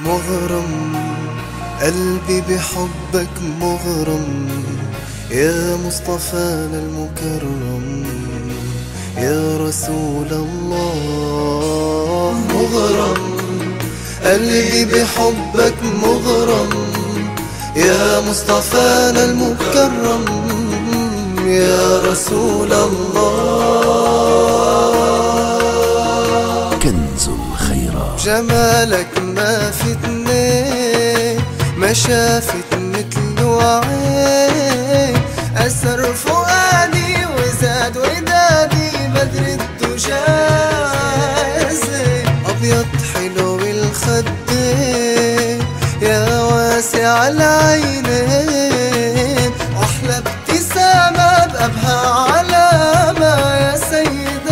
مغرم قلبي بحبك مغرم يا مصطفانا المكرم يا رسول الله مغرم قلبي بحبك مغرم يا مصطفانا المكرم يا رسول الله كنز الخيرات جمالك ما في اتنين ما شافت مثله عين أسر فؤادي وزاد ودادي بدر الدجازي أبيض حلو الخدين يا واسع العينين وأحلى ابتسامة بأبهى علامة يا سيد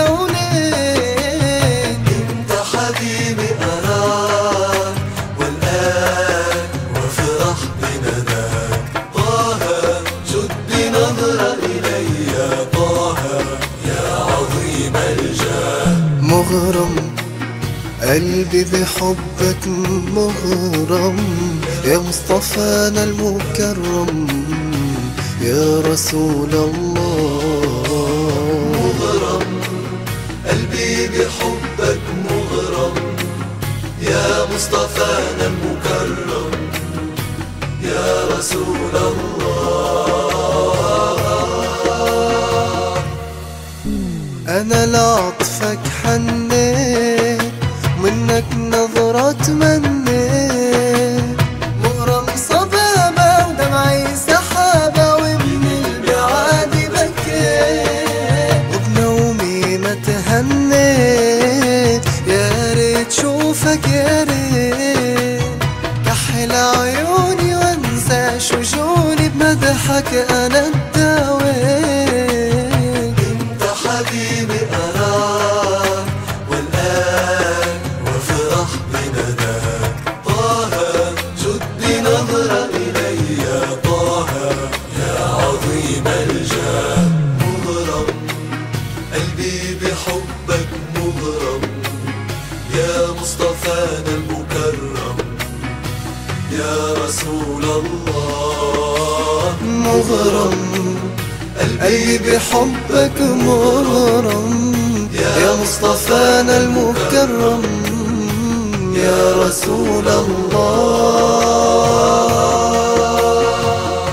الكونين انت حبيبي اراك والان وافرح بنداك طه جد بنظرة الي طه يا عظيم الجاه مغرم قلبي بحبك مغرم يا مصطفانا المكرم يا رسول الله مغرم قلبي بحبك مغرم يا مصطفانا المكرم يا رسول الله أنا لعطفك حنيت منك نظرة تمنيت مغرم صبابة ودمعي سحابة ومن البعاد بكيت وبنومي ما تهنيت يا ريت شوفك يا ريت كحل عيوني وانسى شجوني بمدحك انا اداويت انت حبيبي اراك والان وافرح بنداك طه جد بنظرة الي طه يا عظيم الجاه مغرم قلبي بحبك مغرم يا مصطفانا المكرم يا رسول الله مغرم قلبي بحبك مغرم يا مصطفانا المكرم يا رسول الله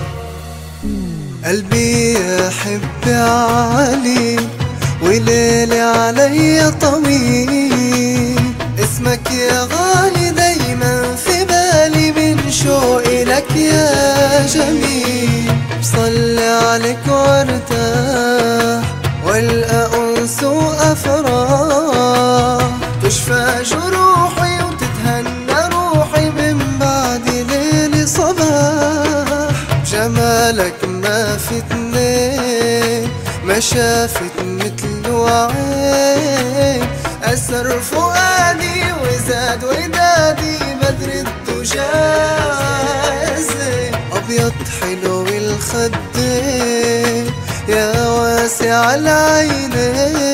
قلبي يحب علي وليلي علي طويل اسمك يا غالي دايما في بالي من شوقي لك يا جميل بصلي عليك وارتاح والقى انس وافراح تشفى جروحي وتتهنى روحي من بعد ليل صباح جمالك ما في اتنين ما شافت مثله عين أسر فؤادي وزاد ودادي بدر الدجازي أبيض حلو الخدين يا واسع العينين